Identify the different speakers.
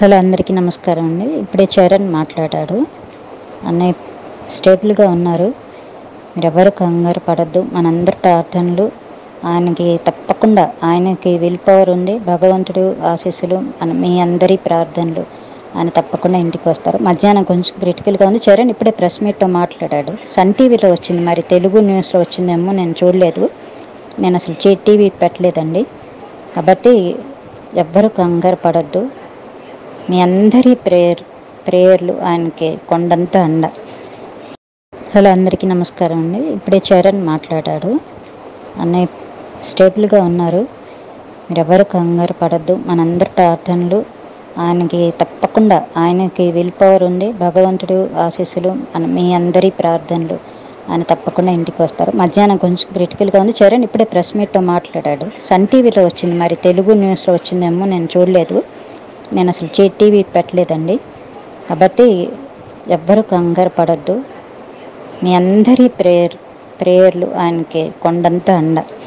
Speaker 1: hello అందరికీ నమస్కారం అండి ఇప్పుడే చరణ్ మాట్లాడాడు అన్నయ్య స్టేబుల్గా ఉన్నారు మీరెవరు కంగారు పడద్దు మనందరి ప్రార్థనలు ఆయనకి తప్పకుండా ఆయనకి విల్ పవర్ ఉంది భగవంతుడు ఆశీస్సులు మన మీ అందరి ప్రార్థనలు ఆయన తప్పకుండా ఇంటికి వస్తారు మధ్యాహ్నం కొంచెం క్రిటికల్గా ఉంది చరణ్ ఇప్పుడే ప్రెస్ మీట్లో మాట్లాడాడు సన్ టీవీలో వచ్చింది మరి తెలుగు న్యూస్లో వచ్చిందేమో నేను చూడలేదు నేను అసలు చే టీవీ పెట్టలేదండి కాబట్టి ఎవ్వరు కంగారు పడద్దు మీ అందరి ప్రేయర్ ప్రేయర్లు ఆయనకి కొండంత అండ హలో అందరికీ నమస్కారం అండి ఇప్పుడే చరణ్ మాట్లాడాడు అన్నయ్య స్టేబుల్గా ఉన్నారు మీరెవరు కంగారు పడద్దు మనందరి ప్రార్థనలు ఆయనకి తప్పకుండా ఆయనకి విల్ పవర్ ఉంది భగవంతుడు ఆశీస్సులు మన మీ అందరి ప్రార్థనలు ఆయన తప్పకుండా ఇంటికి వస్తారు మధ్యాహ్నం కొంచెం క్రిటికల్గా ఉంది చరణ్ ఇప్పుడే ప్రెస్ మీట్లో మాట్లాడాడు సన్ టీవీలో వచ్చింది మరి తెలుగు న్యూస్లో వచ్చిందేమో నేను చూడలేదు నేను అసలు చే టీవీ పెట్టలేదండి కాబట్టి ఎవ్వరు కంగారు పడద్దు మీ అందరి ప్రేయర్ ప్రేయర్లు ఆయనకి కొండంత అండ